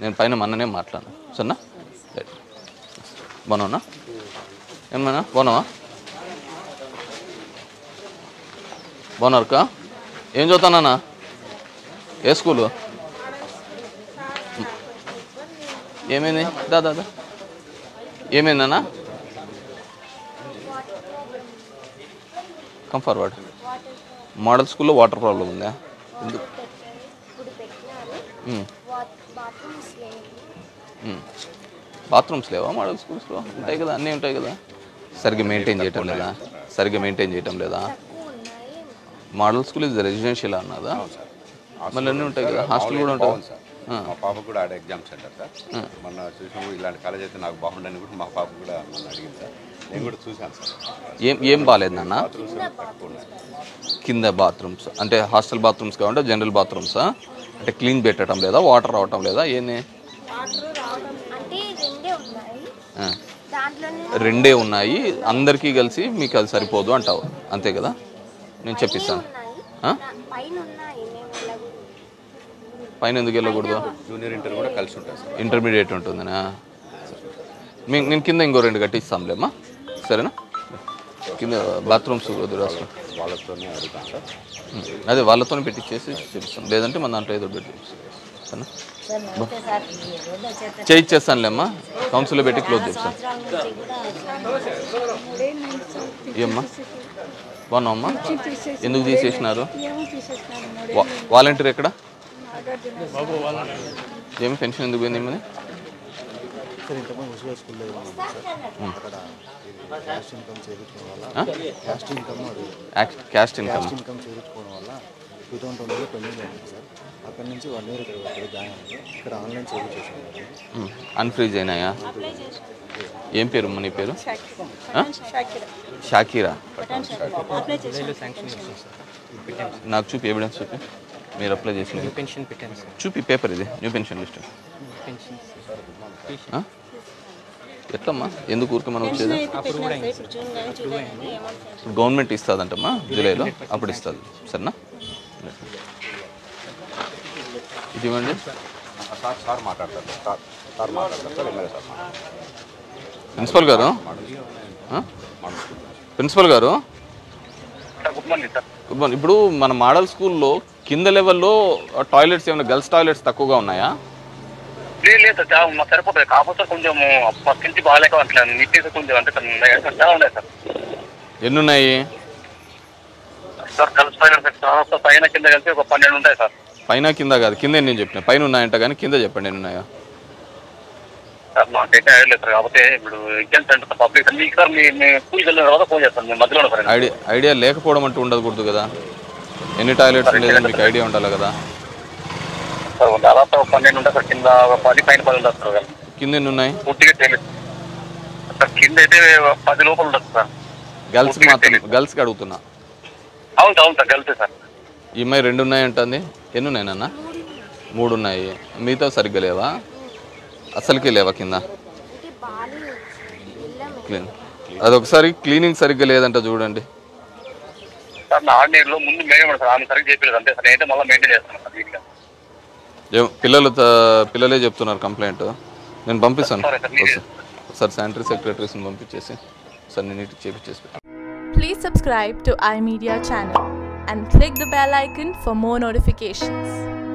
నేను పైన మొన్ననే మాట్లాడాను సరేనా రైట్ బాగున్నావునా ఏమన్నా బాగున్నావా బాగున్నారుక ఏం చదువుతానా ఏ స్కూలు ఏమైంది దా దా దా ఏమైందన్నా కమ్ ఫార్వర్డ్ మోడల్ స్కూల్లో వాటర్ ప్రాబ్లం ఉందా ఎందుకు ఇప్పుడు పెట్టినారు ఉమ్, బాత్రూమ్స్ లేవు ఉమ్. బాత్రూమ్స్ లేవా మోడల్ స్కూల్స్లో ఉంటాయి కదా అన్నీ ఉంటాయి కదా సరిగ్గా మెయింటైన్ చేయటం లేదా సరిగ్గా మెయింటైన్ చేయటం లేదా తక్కువ ఉన్నాయి మోడల్ స్కూల్ ఇది రెసిడెన్షియల్ అన్నదా మళ్ళీ అన్నీ ఉంటాయి కదా హాస్టల్ కూడా బాగుంది ఉంటుంది సార్ మా పాప కూడా ఆడ ఎగ్జామ్ సెంటర్ సార్ మొన్న చూసినప్పుడు ఇలాంటి కాలేజ్ అయితే నాకు బాగుండని కూడా మా పాప కూడా మొన్న అడిగింది సార్ నేను కూడా చూశాను సార్ ఏం ఏం బాగాలేదు నాన్న బాత్రూమ్స్ తక్కువ ఉన్నాయి కింద బాత్రూమ్స్ అంటే హాస్టల్ బాత్రూమ్స్ కావాలంటే జనరల్ బాత్రూమ్సా అంటే క్లీన్ పెట్టడం లేదా వాటర్ రావటం లేదా ఏంది వాటర్ రావడం అంటే రెండే ఉన్నాయి ఆ. దాంట్లోనే రెండే ఉన్నాయి అందరికీ కలిసి మీకు అది సరిపోదు అంటావు అంతే కదా నేను చెప్పిస్తాను ఉన్నాయి ఆ? దా- పైన ఉన్నాయి మేము వెళ్ళకూడదు పైన ఎందుకు వెళ్ళకూడదు జూనియర్ ఇంటర్ కూడా కలిసి ఉంటుంది సార్ ఇంటర్మీడియట్ ఉంటుందనా మీ నేను కింద ఇంకో రెండు కట్టిస్తాంలేమ్మా సరేనా కింద బాత్రూమ్స్ రాసుకో వాళ్ళతోనే అడుగుతాను సార్ అదే వాళ్ళతో పెట్టించేసి చూపిస్తాం లేదంటే మన దాంట్లో ఏదో పెట్టి చూపిస్తాం. సరేనా సార్ నమస్తే సార్ ఈ రోడ్డు వచ్చేస్తే చేయించేస్తానులేమ్మా కౌన్సిల్లో పెట్టి క్లోజ్ చేస్తాను సంవత్సరాల నుంచి కూడా ఏమ్మా బాగున్నావమ్మా ఎందుకు తీసేసినారు వాలంటీర్ ఎక్కడ ఏమి పెన్షన్ ఎందుకు పోయింది ఏమని సార్ ఇంతకుముందు ముసుగు స్కూల్లో ఉన్నాం సార్ అక్కడ క్యాస్ట్ ఇన్కమ్ చేయించుకోవడం వల్ల ఆ? క్యాస్ట్ ఇన్కమ్ అది యాక్- క్యాస్ట్ ఇన్కమ్ క్యాస్ట్ ఇన్కమ్ చేయించుకోవడం వల్ల టూ థౌసండ్ ట్వంటీలో పెండింగ్ అయింది సార్ అక్కడి నుంచి వన్ ఇయర్ ఇక్కడ ఇక్కడ జాయిన్ అయ్యింది ఇక్కడ ఆన్లైన్ చేయించేసాను అన్ఫ్రీజ్ అయినాయా ఏం పేరు నీ పేరు ఆ? షాకీరా నాకు చూపి ఎవిడెన్స్ చూపి మీరు అప్లై చేసిన పెన్షన్ పెట్టాను సార్ చూపి పేపర్ ఇది న్యూ పెన్షన్ లిస్ట్ పెన్షన్ ఆ? ఎట్లమ్మా ఎందుకు ఊరికే మనం వచ్చేది అప్పుడు కూడా అయింది సార్ అప్పుడు అయింది ఇప్పుడు గవర్నమెంట్ ఇస్తుందంటమ్మా జూలైలో అప్పుడు ఇస్తుంది సరేనా ఇది ఇవ్వండి సార్ సార్ మాట్లాడతారు సార్ సార్ మాట్లాడతారు సార్ ఎమ్మెల్యే సార్ మాట్లాడతారు ప్రిన్సిపల్ గారు ఆ? ప్రిన్సిపల్ గారు good morning sir good morning. ఇప్పుడు మన మోడల్ స్కూల్లో కింద లెవెల్లో టాయిలెట్స్ ఏమైనా గర్ల్స్ టాయిలెట్స్ తక్కువగా ఉన్నాయా లేదు లేదు సార్ చాలా మాకు సరిపోతుంది కాకపోతే కొంచెం ఫస్ట్ నుంచి బాగాలేక అట్లా నీట్గా కొంచెం అంటే సార్ చాలా ఉన్నాయి సార్ ఎన్ని ఉన్నాయి సార్ కలిసి పైన చాలా సార్ పైన కింద కలిసి ఒక పన్నెండు ఉంటాయి సార్ పైన కింద కాదు కింద నేను చెప్పిన పైన ఉన్నాయంట కానీ కింద చెప్పండి ఎన్ని ఉన్నాయో సార్ మాకైతే ఐడియా లేదు సార్ కాకపోతే ఇప్పుడు ఎగ్జామ్ సెంటర్ పబ్లిక్ మీకు సార్ మీ మీ స్కూల్కి వెళ్ళిన తర్వాత ఫోన్ చేస్తాను మీ మధ్యలో సార్ ఐడియా ఐడియా లేకపోవడం అంటూ ఉండకూడదు కదా ఎన్ని టాయిలెట్స్ ఉండేది మీకు ఐడియా ఉండాలి కదా సార్ దాదాపు ఒక పన్నెండు ఉంటాయి సార్ కింద ఒక పది పైన పది ఉంటుంది సార్ కింద ఎన్ని ఉన్నాయి పూర్తిగా తెలియదు సార్ కింద అయితే పది లోపల ఉంటుంది సార్ గర్ల్స్ మాత్రం గర్ల్స్కి అడుగుతున్నా అవును సార్ అవును సార్ కలిసే సార్ ఈ అమ్మాయి రెండు ఉన్నాయి అంటుంది ఎన్ని ఉన్నాయి నాన్న మూడు ఉన్నాయి మిగతా సరిగ్గా లేవా అసలుకే లేవా కింద అంటే బాగా వెళ్ళాము క్లీన్ అదొకసారి క్లీనింగ్ సరిగ్గా లేదంట చూడండి సార్ నా ఆర్డినరీలో ముందు మేడం సార్ ఆమె సరిగ్గా చెప్పలేదు అంతే సార్ నేనైతే మళ్ళీ మెయింటైన్ చేస్తాను సార్ వీటిలో ఏం- పిల్లలు త- పిల్లలే చెప్తున్నారు కంప్లైంట్ నేను పంపిస్తాను సరే సార్, మీరే- ఒకసారి శానిటరీ సెక్రటరీస్ని పంపించేసి సార్ నేను నీట్గా చేపించేసి పెట్టు. Please subscribe to iMedia channel and click the bell icon for more notifications.